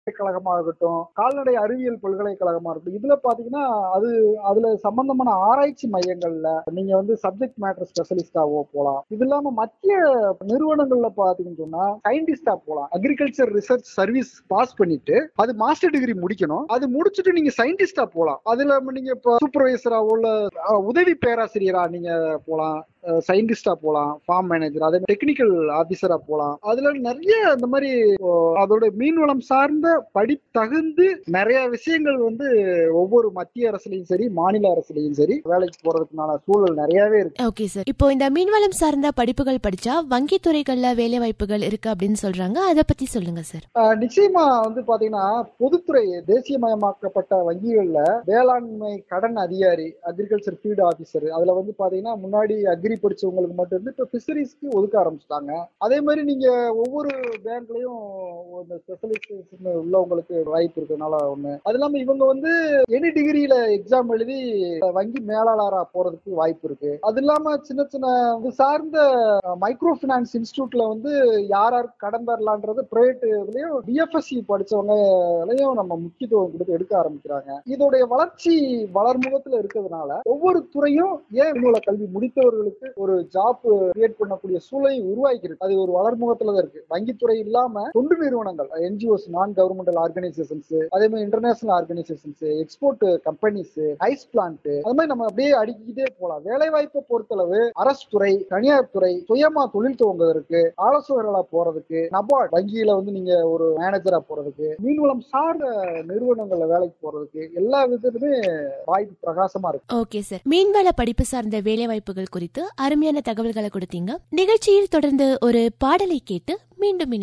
பல்கலைக்கழகமா இருக்கட்டும் கால்நடை அறிவியல் பல்கலைக்கழகமா இருக்கட்டும் இதுல பாத்தீங்கன்னா அது அதுல சம்பந்தமான ஆராய்ச்சி மையங்கள்ல நீங்க வந்து சப்ஜெக்ட் மேட்டர் ஸ்பெஷலிஸ்டாவோ போலாம் இது இல்லாம மத்திய நிறுவனங்கள்ல பாத்தீங்கன்னு சொன்னா சயின்டிஸ்டா போலாம் அக்ரிகல்ச்சர் ரிசர்ச் சர்வீஸ் பாஸ் பண்ணிட்டு அது மாஸ்டர் டிகிரி முடிக்கணும் அது முடிச்சுட்டு நீங்க சயின்டிஸ்டா போலாம் அதுல நீங்க இப்போ சூப்பர்வைசரா உள்ள அஹ், உதவி பேராசிரியரா நீங்க போலாம் சயின்டிஸ்டா போலாம் ஃபார்ம் மேனேஜர் அதே டெக்னிக்கல் ஆபீசரா போலாம் அதுல நிறைய இந்த மாதிரி ஓ, அதோட மீன்வளம் சார்ந்த படி தகுந்து நிறைய விஷயங்கள் வந்து ஒவ்வொரு மத்திய அரசுலயும் சரி மாநில அரசுலயும் சரி வேலைக்கு போறதுக்குனான சூழல் நிறையவே இருக்கு ஓகே சார் இப்போ இந்த மீன்வளம் சார்ந்த படிப்புகள் படிச்சா வங்கி துறைகள்ல வேலை வாய்ப்புகள் இருக்கு அப்படின்னு சொல்றாங்க அதை பத்தி சொல்லுங்க சார் ஆஹ் நிச்சயமா வந்து பாத்தீங்கன்னா பொதுத்துறை தேசியமயமாக்கப்பட்ட வங்கிகள்ல வேளாண்மை கடன் அதிகாரி அக்ரிகல்ச்சர் ஃபீல்டு ஆபீசர் அதுல வந்து பாத்தீங்கன்னா முன்னாடி அக்ரி படிச்சவங்களுக்கு மட்டும் இருந்து இப்ப பிஷரிஸ்க்கு ஒதுக்க ஆரம்பிச்சிட்டாங்க அதே மாதிரி நீங்க ஒவ்வொரு பேங்க்லயும் இந்த ஸ்பெஷலிஸ்ட் உள்ளவங்களுக்கு வாய்ப்பு இருக்கிறதுனால ஒண்ணு அது இல்லாம இவங்க வந்து எனி டிகிரியில எக்ஸாம் எழுதி வங்கி மேலாளரா போறதுக்கு வாய்ப்பு இருக்கு அது இல்லாம சின்ன சின்ன இது சார்ந்த மைக்ரோ பினான்ஸ் இன்ஸ்டியூட்ல வந்து யார் யார் கடன் பெறலான்றது பிரைவேட் இதுலயும் பிஎஃப்எஸ்சி படிச்சவங்களையும் நம்ம முக்கியத்துவம் கொடுத்து எடுக்க ஆரம்பிக்கிறாங்க இதோடைய வளர்ச்சி வளர்முகத்துல இருக்கிறதுனால ஒவ்வொரு துறையும் ஏன் இவ்வளவு கல்வி முடித்தவர்களுக்கு ஒரு ஜாப் கிரியேட் பண்ணக்கூடிய சூழலை உருவாக்கிருக்கு அது ஒரு வளர்முகத்துல தான் இருக்கு வங்கித்துறை இல்லாம தொண்டு நிறுவனங்கள் என்ஜிஓஸ் நான் கவர்மெண்டல் ஆர்கனைசேஷன்ஸ் அதே மாதிரி international organisations export companies ice plant அது மாதிரி நம்ம அப்படியே அடுக்கிக்கிட்டே போலாம் வேலை வாய்ப்பை பொறுத்தளவு அரசு துறை தனியார் துறை சுயமா தொழில் துவங்குவதற்கு ஆலோசகர்களா போறதுக்கு நபார்ட் வங்கியில வந்து நீங்க ஒரு மேனேஜரா போறதுக்கு மீன்வளம் சார்ந்த நிறுவனங்கள்ல வேலைக்கு போறதுக்கு எல்லா விதத்துலயுமே வாய்ப்பு பிரகாசமா இருக்கு ஓகே சார் மீன்வள படிப்பு சார்ந்த வேலை வாய்ப்புகள் குறித்து அருமையான தகவல்களை கொடுத்தீங்க நிகழ்ச்சியில் தொடர்ந்து ஒரு பாடலை கேட்டு மீண்டும் இணைவோம்.